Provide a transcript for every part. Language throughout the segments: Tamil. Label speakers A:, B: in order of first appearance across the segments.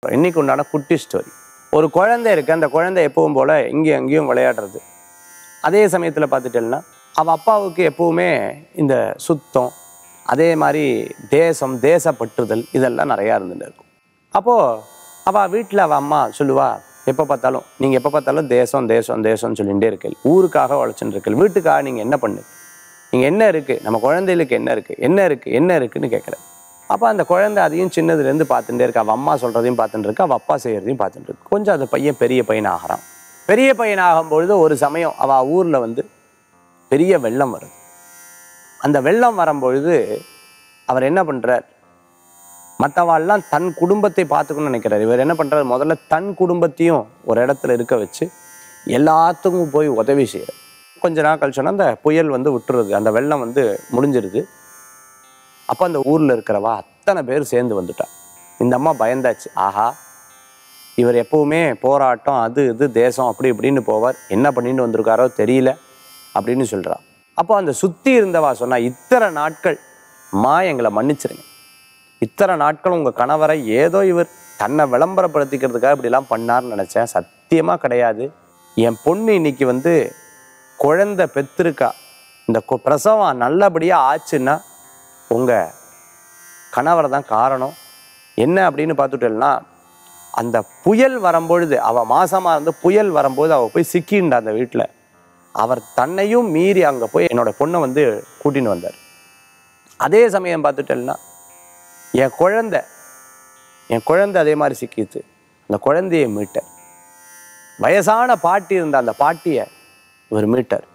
A: இன்னைக்கு உண்டான குட்டி ஸ்டோரி ஒரு குழந்தை இருக்கு அந்த குழந்தை எப்பவும் போல இங்கேயும் அங்கேயும் விளையாடுறது அதே சமயத்தில் பார்த்துட்டேன்னா அவள் அப்பாவுக்கு எப்பவுமே இந்த சுத்தம் அதே மாதிரி தேசம் தேசப்பற்றுதல் இதெல்லாம் நிறையா இருந்துட்டு இருக்கும் அப்போது அவள் வீட்டில் அவள் அம்மா சொல்லுவா எப்போ பார்த்தாலும் நீங்கள் எப்போ பார்த்தாலும் தேசம் தேசம் தேசம்னு சொல்லிகிட்டே இருக்கீங்க ஊருக்காக உழைச்சுட்டு இருக்கீங்க வீட்டுக்காக நீங்கள் என்ன பண்ணு நீங்கள் என்ன இருக்குது நம்ம குழந்தைகளுக்கு என்ன இருக்குது என்ன இருக்குது என்ன இருக்குன்னு கேட்குறேன் அப்போ அந்த குழந்தை அதையும் சின்னதுலேருந்து பார்த்துட்டே இருக்கு அவள் அம்மா சொல்கிறதையும் பார்த்துட்டு இருக்கு அவள் அப்பா செய்கிறதையும் பார்த்துட்டு இருக்கு கொஞ்சம் அந்த பையன் பெரிய பையன் ஆகிறான் பெரிய பையன் ஆகும்பொழுது ஒரு சமயம் அவள் ஊரில் வந்து பெரிய வெள்ளம் வருது அந்த வெள்ளம் வரும்பொழுது அவர் என்ன பண்ணுறார் மற்றவாள்லாம் தன் குடும்பத்தை பார்த்துக்கணும்னு நினைக்கிறார் இவர் என்ன பண்ணுறாரு முதல்ல தன் குடும்பத்தையும் ஒரு இடத்துல இருக்க வச்சு எல்லாத்துக்கும் போய் உதவி செய்கிறார் கொஞ்ச நாள் கழிச்சோன்னா அந்த புயல் வந்து விட்டுருது அந்த வெள்ளம் வந்து முடிஞ்சிருது அப்போ அந்த ஊரில் இருக்கிறவா அத்தனை பேர் சேர்ந்து வந்துட்டா இந்த அம்மா பயந்தாச்சு ஆஹா இவர் எப்பவுமே போராட்டம் அது இது தேசம் அப்படி இப்படின்னு போவார் என்ன பண்ணிட்டு வந்திருக்காரோ தெரியல அப்படின்னு சொல்றா அப்போ அந்த சுத்தி இருந்தவா சொன்னா இத்தனை நாட்கள் மா எங்களை மன்னிச்சிருங்க இத்தனை நாட்கள் உங்க கணவரை ஏதோ இவர் தன்னை விளம்பரப்படுத்திக்கிறதுக்காக இப்படிலாம் பண்ணார்னு நினைச்சேன் சத்தியமா கிடையாது என் பொண்ணு இன்னைக்கு வந்து குழந்தை பெற்றிருக்கா இந்த கு- பிரசவம் நல்லபடியா ஆச்சுன்னா உங்க கணவர் தான் காரணம் என்ன அப்படின்னு பார்த்துட்டேன்னா அந்த புயல் வரும்பொழுது அவ மாசமா இருந்து புயல் வரும்போது அவ போய் சிக்கிண்டா அந்த வீட்டில் அவர் தன்னையும் மீறி அங்கே போய் என்னோட பொண்ணை வந்து கூட்டின்னு வந்தார் அதே சமயம் பார்த்துட்டேன்னா என் குழந்தை என் குழந்தை அதே மாதிரி சிக்கிச்சு அந்த குழந்தையை மீட்டார் வயசான பாட்டி இருந்த அந்த பாட்டியை இவர் மீட்டார்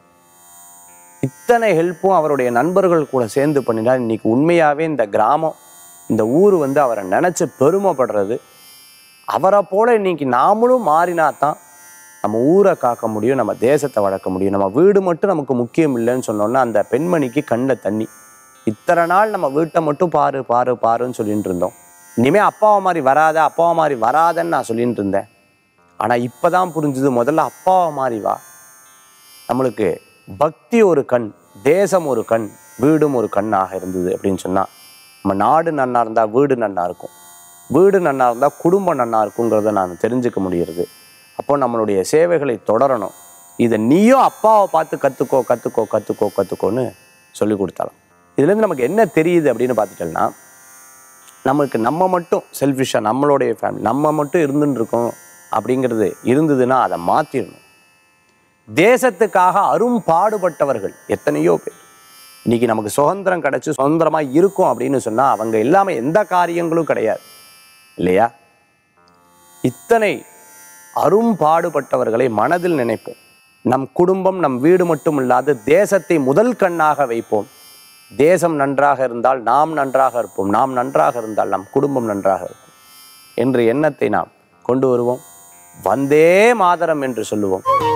A: இத்தனை ஹெல்ப்பும் அவருடைய நண்பர்கள் கூட சேர்ந்து பண்ணினா இன்னைக்கு உண்மையாகவே இந்த கிராமம் இந்த ஊர் வந்து அவரை நினச்சி பெருமைப்படுறது அவரை போல இன்னைக்கு நாமளும் மாறினா தான் நம்ம ஊரை காக்க முடியும் நம்ம தேசத்தை வளர்க்க முடியும் நம்ம வீடு மட்டும் நமக்கு முக்கியம் இல்லைன்னு சொன்னோன்னா அந்த பெண்மணிக்கு கண்ணில் தண்ணி இத்தனை நாள் நம்ம வீட்டை மட்டும் பாரு பாரு பாருன்னு சொல்லிட்டு இருந்தோம் இனிமேல் அப்பாவை மாதிரி வராத அப்பாவை மாதிரி வராதன்னு நான் சொல்லிட்டு இருந்தேன் ஆனால் இப்போ தான் புரிஞ்சுது முதல்ல அப்பாவை மாதிரி வா நம்மளுக்கு பக்தி ஒரு கண் தேசம் ஒரு கண் வீடும் ஒரு கண்ணாக இருந்தது அப்படின்னு சொன்னால் நம்ம நாடு நன்னா இருந்தால் வீடு நன்னா இருக்கும் வீடு நன்னா இருந்தால் குடும்பம் நன்னா இருக்குங்கிறத நான் தெரிஞ்சுக்க முடியுறது அப்போ நம்மளுடைய சேவைகளை தொடரணும் இதை நீயும் அப்பாவை பார்த்து கற்றுக்கோ கற்றுக்கோ கற்றுக்கோ கற்றுக்கோன்னு சொல்லி கொடுத்தாலும் இதுலேருந்து நமக்கு என்ன தெரியுது அப்படின்னு பார்த்துட்டோம்னா நமக்கு நம்ம மட்டும் செல்ஃபிஷாக நம்மளுடைய ஃபேமிலி நம்ம மட்டும் இருந்துட்டு இருக்கோம் அப்படிங்கிறது இருந்ததுன்னா அதை மாற்றிடணும் தேசத்துக்காக அரும் பாடுபட்டவர்கள் எத்தனையோ பேர் இன்னைக்கு நமக்கு சுதந்திரம் கிடைச்சு சுதந்திரமா இருக்கும் அப்படின்னு சொன்னா அவங்க இல்லாம எந்த காரியங்களும் கிடையாது இல்லையா இத்தனை அரும் பாடுபட்டவர்களை மனதில் நினைப்போம் நம் குடும்பம் நம் வீடு மட்டும் இல்லாது தேசத்தை முதல் கண்ணாக வைப்போம் தேசம் நன்றாக இருந்தால் நாம் நன்றாக இருப்போம் நாம் நன்றாக இருந்தால் நம் குடும்பம் நன்றாக இருக்கும் என்ற எண்ணத்தை நாம் கொண்டு வருவோம் வந்தே மாதரம் என்று சொல்லுவோம்